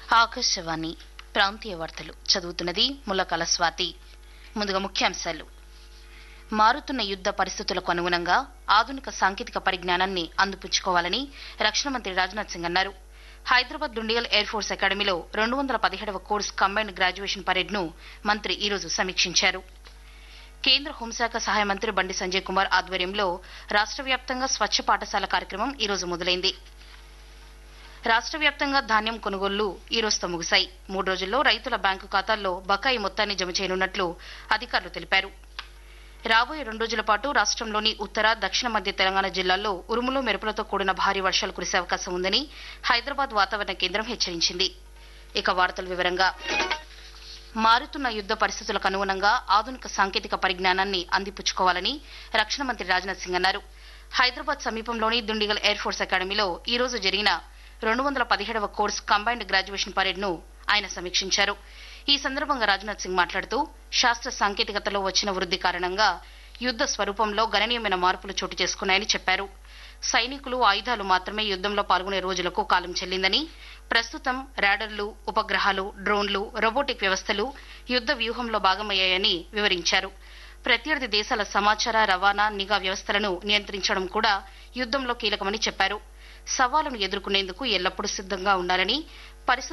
ఆకాశవాణి ప్రాంతీయ వార్తలు చదువుతున్నది ముల్లకల స్వాతి ముందుగా ముఖ్యాంశాలు మారుతున్న యుద్ధ పరిస్థితులకు అనుగుణంగా ఆధునిక సాంకేతిక పరిజ్ఞానాన్ని అందిపుచ్చుకోవాలని రక్షణ మంత్రి రాజ్నాథ్ సింగ్ అన్నారు హైదరాబాద్ డుండియల్ ఎయిర్ ఫోర్స్ అకాడమీలో రెండు వందల పదిహేడవ కోర్స్ కంబైన్డ్ గ్రాడ్యుయేషన్ పరేడ్ను మంత్రి ఈరోజు సమీక్షించారు కేంద్ర హోంశాఖ సహాయ మంత్రి బండి సంజయ్ కుమార్ ఆధ్వర్యంలో రాష్ట్ర వ్యాప్తంగా స్వచ్ఛ పాఠశాల కార్యక్రమం ఈరోజు మొదలైంది రాష్ట్ర వ్యాప్తంగా ధాన్యం కొనుగోళ్లు ఈ రోజుతో ముగిశాయి మూడు రోజుల్లో రైతుల బ్యాంకు ఖాతాల్లో బకాయి మొత్తాన్ని జమ చేయనున్నట్లు అధికారులు తెలిపారు రాబోయే రెండు రోజుల పాటు రాష్ట్రంలోని ఉత్తర దక్షిణ మధ్య తెలంగాణ జిల్లాల్లో ఉరుములు మెరుపులతో కూడిన భారీ వర్షాలు కురిసే అవకాశం ఉందని హైదరాబాద్ వాతావరణ కేంద్రం హెచ్చరించింది ఇక వార్తల వివరంగా మారుతున్న యుద్ధ పరిస్థితులకు అనుగుణంగా ఆధునిక సాంకేతిక పరిజ్ఞానాన్ని అందిపుచ్చుకోవాలని రక్షణ మంత్రి రాజ్నాథ్ సింగ్ అన్నారు హైదరాబాద్ సమీపంలోని దుండిగల్ ఎయిర్ ఫోర్స్ అకాడమీలో ఈ రోజు జరిగిన రెండు వందల పదిహేడవ కోర్స్ కంబైన్డ్ గ్రాడ్యుయేషన్ పరేడ్ను ఆయన సమీక్షించారు ఈ సందర్భంగా రాజ్నాథ్ సింగ్ మాట్లాడుతూ శాస్త్ర సాంకేతికతలో వచ్చిన వృద్ధి కారణంగా యుద్ధ స్వరూపంలో గణనీయమైన మార్పులు చోటు చేసుకున్నాయని చెప్పారు సైనికులు ఆయుధాలు మాత్రమే యుద్ధంలో పాల్గొనే రోజులకు కాలం చెల్లిందని ప్రస్తుతం రాడర్లు ఉపగ్రహాలు డ్రోన్లు రోబోటిక్ వ్యవస్థలు యుద్ధ వ్యూహంలో భాగమయ్యాయని వివరించారు ప్రత్యర్థి దేశాల సమాచార రవాణా నిఘా వ్యవస్థలను నియంత్రించడం కూడా యుద్ధంలో కీలకమని చెప్పారు సవాలును ఎదుర్కొనేందుకు ఎల్లప్పుడూ సిద్ధంగా ఉండాలని పరిస్థితులు